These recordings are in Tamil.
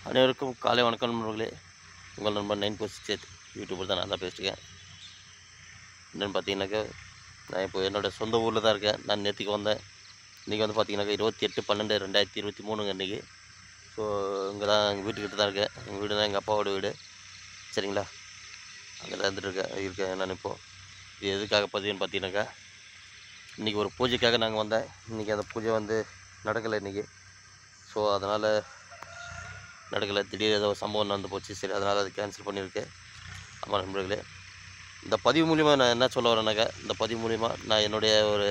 அனைவருக்கும் காலை வணக்கம் நண்பர்களே உங்கள் நண்பன் நைன் போஸ்ட் சேத் யூடியூபர் தான் நான் தான் பேசிட்டுருக்கேன் என்னென்னு பார்த்தீங்கன்னாக்கா நான் இப்போ என்னோடய சொந்த ஊரில் தான் இருக்கேன் நான் நேற்றுக்கு வந்தேன் இன்றைக்கி வந்து பார்த்தீங்கன்னாக்கா இருபத்தி எட்டு பன்னெண்டு ரெண்டாயிரத்தி இருபத்தி மூணுங்க இன்றைக்கி ஸோ இங்கே தான் எங்கள் வீட்டுக்கிட்ட தான் இருக்கேன் எங்கள் வீடு தான் எங்கள் அப்பாவோட வீடு சரிங்களா அங்கே தான் இருந்துட்டு இருக்கேன் இருக்கேன் நான் இப்போது இது எதுக்காக பதிவுன்னு பார்த்தீங்கன்னாக்கா இன்றைக்கி ஒரு பூஜைக்காக நாங்கள் வந்தேன் இன்றைக்கி அந்த பூஜை வந்து நடக்கலை இன்றைக்கி ஸோ அதனால் நடக்கலை திடீர் ஏதோ சம்பவம் நடந்து போச்சு சரி அதனால் அது கேன்சல் பண்ணியிருக்கேன் ஆமாம் நண்பர்களே இந்த பதிவு மூலிமா நான் என்ன சொல்ல வரேனாக்கா இந்த பதிவு மூலிமா நான் என்னுடைய ஒரு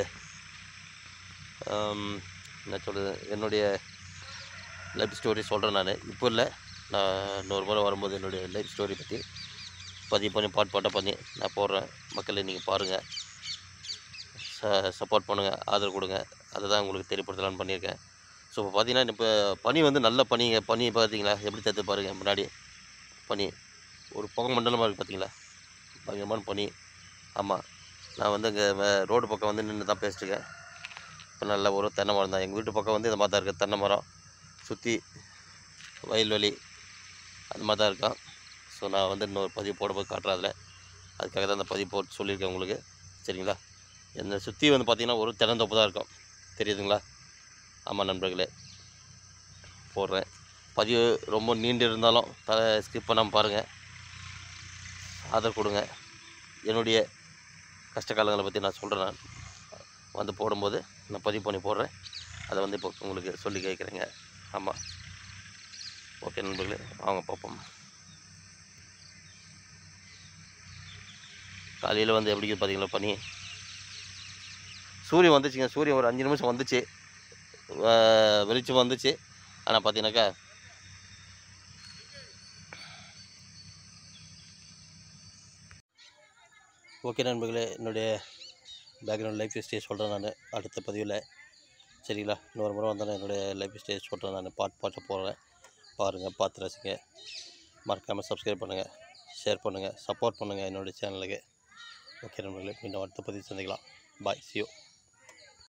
ஆம், என்ன சொல்கிறது என்னுடைய லைஃப் ஸ்டோரி சொல்கிறேன் நான் இப்போ இல்லை நான் இன்னொரு முறை வரும்போது என்னுடைய லைஃப் ஸ்டோரி பற்றி பதிவு பண்ணி பாட்டு பாட்டாக பண்ணி நான் போடுறேன் மக்களை நீங்கள் பாருங்கள் ச சப்போர்ட் பண்ணுங்கள் ஆதரவு கொடுங்க அதை தான் உங்களுக்கு தெரியப்படுத்தலான்னு பண்ணியிருக்கேன் ஸோ இப்போ பார்த்தீங்கன்னா இப்போ பனி வந்து நல்ல பனிங்க பனி பார்த்தீங்களா எப்படி தத்து பாருங்கள் முன்னாடி பனி ஒரு புகை மண்டலமாக இருக்குது பார்த்தீங்களா பயங்கரமான பனி ஆமாம் நான் வந்து இங்கே ரோடு பக்கம் வந்து நின்று தான் பேசிட்டுருக்கேன் இப்போ நல்ல ஒரு தென்னை மரம் தான் எங்கள் வீட்டு பக்கம் வந்து இந்த மாதிரி தான் இருக்குது தென்னை மரம் சுற்றி வயல்வெளி அந்த மாதிரி தான் இருக்கான் ஸோ நான் வந்து இன்னொரு பதிவு போடும்போது காட்டுறேன் அதில் அதுக்காக தான் அந்த பதிவு போட்டு சொல்லியிருக்கேன் உங்களுக்கு சரிங்களா என்னை சுற்றி வந்து பார்த்திங்கன்னா ஒரு தென்னந்தோப்பு தான் இருக்கும் தெரியுதுங்களா ஆமாம் நண்பர்களே போடுறேன் பதிவு ரொம்ப நீண்டு இருந்தாலும் தலை ஸ்கிப் பண்ணாமல் பாருங்கள் ஆதரவு கொடுங்க என்னுடைய கஷ்ட காலங்களை பற்றி நான் சொல்கிறேன் நான் வந்து போடும்போது நான் பதிவு பண்ணி போடுறேன் அதை வந்து இப்போ உங்களுக்கு சொல்லி கேட்குறேங்க ஆமாம் ஓகே நண்பர்களே வாங்க பார்ப்போம் காலையில் வந்து எப்படி இருக்குது பார்த்தீங்களா பனி சூரியன் வந்துச்சுங்க சூரியன் ஒரு அஞ்சு நிமிஷம் வந்துச்சு வ- வெளிச்சம் வந்துச்சு ஆனால் பார்த்தீங்கன்னாக்கா ஓகே நண்பர்களே என்னுடைய பேக்ரவுண்ட் லைஃப் ஸ்டேஜ் சொல்கிறேன் நான் அடுத்த பதிவில் சரிங்களா இன்னொரு முறை வந்தாலும் என்னுடைய லைஃப் ஸ்டேஜ் சொல்கிறேன் நான் பாட்டு பாட்டு போடுறேன் பாருங்கள் பார்த்து ரசிங்க மறக்காமல் சப்ஸ்கிரைப் பண்ணுங்கள் ஷேர் பண்ணுங்கள் சப்போர்ட் பண்ணுங்கள் என்னுடைய சேனலுக்கு ஓகே நண்பர்களே மீண்டும் அடுத்த பதிவு சந்திக்கலாம் பாய் சியோ